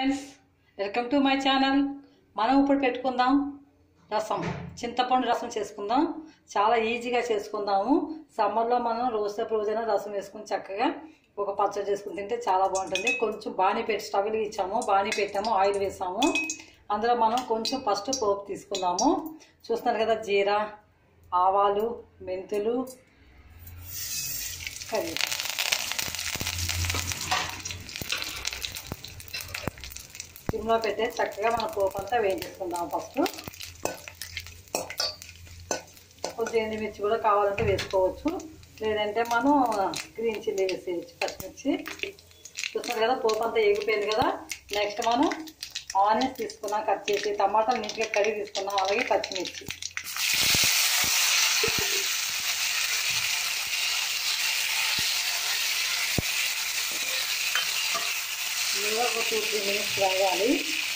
friends welcome to my channel మనం ఇప్పుడు పెట్టుకుందాం రసం చింతపండు రసం చేసుకుందాం చాలా ఈజీగా చేసుకుందాము సమ్మర్లో మనం రోజుసేపు రోజైనా రసం వేసుకుని చక్కగా ఒక పచ్చడి చేసుకుని తింటే చాలా బాగుంటుంది కొంచెం బాణీ పెట్టి స్టవ్ ఇచ్చాము బాణీ పెట్టాము ఆయిల్ వేసాము అందులో మనం కొంచెం ఫస్ట్ పోపు తీసుకుందాము చూస్తున్నారు కదా జీరా ఆవాలు మెంతులు కరివేపాకు సిమ్లో పెట్టే చక్కగా మన పోపు అంతా వేయించుకుందాం ఫస్ట్ కొంచెం ఎండుమిర్చి కూడా కావాలంటే వేసుకోవచ్చు లేదంటే మనం గ్రీన్ చిల్లీ వేసేయచ్చు పచ్చిమిర్చి చూస్తున్నారు కదా పోపు అంతా ఎగిపోయింది కదా నెక్స్ట్ మనం ఆనియన్స్ తీసుకున్నాం కట్ చేసి టమాటాలు నీట్గా కడిగి తీసుకున్నాం అలాగే పచ్చిమిర్చి ఇంకా ఒక టూ త్రీ మినిట్స్ రాగాలి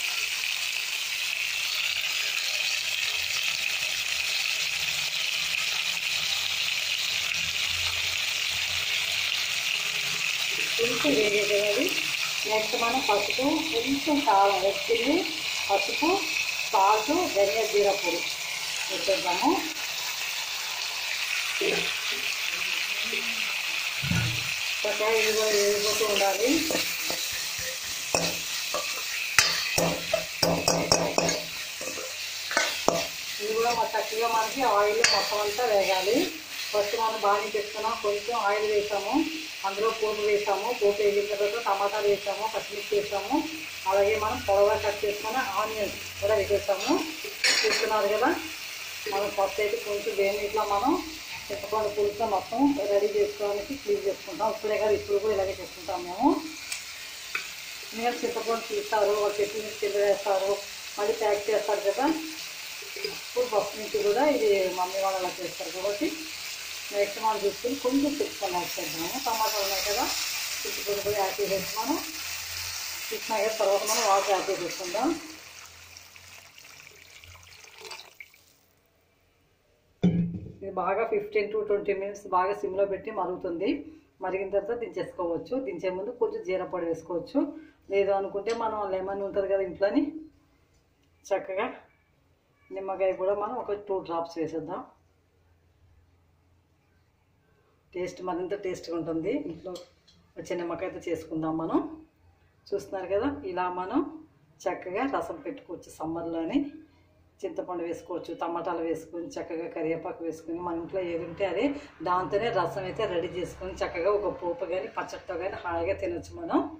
కొంచెం వేగేది నెక్స్ట్ మనం పసుపు కొంచెం కారం వచ్చింది పసుపు సాల్ట్ ధనియా జీరా పొడి వేసేద్దాము చక్కగా ఇది కూడా వేగిపోతూ ఉండాలి ఇది కూడా మా చక్కగా మనకి ఆయిల్ మొత్తం అంతా వేగాలి ఫస్ట్ మనం బాగా పెట్టుకున్నాం కొంచెం ఆయిల్ వేసాము అందులో పోపు వేసాము పోపు వేగిన తర్వాత టమాటాలు వేసాము పచ్చిమిర్చి వేసాము అలాగే మనం పొడవుగా కట్ చేసుకుని ఆనియన్స్ కూడా వేసేసాము చూస్తున్నారు కదా మనం ఫస్ట్ అయితే కొంచెం వేడి ఇట్లా మనం చింతపండు పులుసు మొత్తం రెడీ చేసుకోవడానికి క్లీన్ చేసుకుంటాం ఇప్పుడే కదా ఇప్పుడు కూడా ఇలాగే చేసుకుంటాం మేము మీరు చింతపండు తీస్తారు ఒక చెట్టు నుంచి కింద వేస్తారు మళ్ళీ ప్యాక్ చేస్తారు కదా ఇప్పుడు ఫస్ట్ నుంచి కూడా ఇది మమ్మీ వాళ్ళు అలా చేస్తారు కాబట్టి నెక్స్ట్ మనం చూసుకుని కొంచెం తెచ్చుకొని వచ్చేద్దాము టమాటాలు ఉన్నాయి కదా చింతపండు కూడా యాడ్ చేసేసి మనం తీసుకున్నా కదా తర్వాత మనం వాటర్ యాడ్ చేసేసుకుందాం ఇది బాగా ఫిఫ్టీన్ టు ట్వంటీ మినిట్స్ బాగా సిమ్లో పెట్టి మరుగుతుంది మరిగిన తర్వాత దించేసుకోవచ్చు దించే ముందు కొంచెం జీరపొడి వేసుకోవచ్చు లేదు అనుకుంటే మనం లెమన్ ఉంటుంది కదా ఇంట్లోని చక్కగా నిమ్మకాయ కూడా మనం ఒక టూ డ్రాప్స్ వేసేద్దాం టేస్ట్ మరింత టేస్ట్గా ఉంటుంది ఇంట్లో వచ్చే నిమ్మకాయతో చేసుకుందాం మనం చూస్తున్నారు కదా ఇలా మనం చక్కగా రసం పెట్టుకోవచ్చు సమ్మర్లోని చింతపండు వేసుకోవచ్చు టమాటాలు వేసుకొని చక్కగా కరివేపాకు వేసుకొని మన ఇంట్లో ఏది ఉంటే అదే దాంతోనే రసం అయితే రెడీ చేసుకొని చక్కగా ఒక పోపు కానీ పచ్చడితో కానీ హాయిగా తినొచ్చు మనం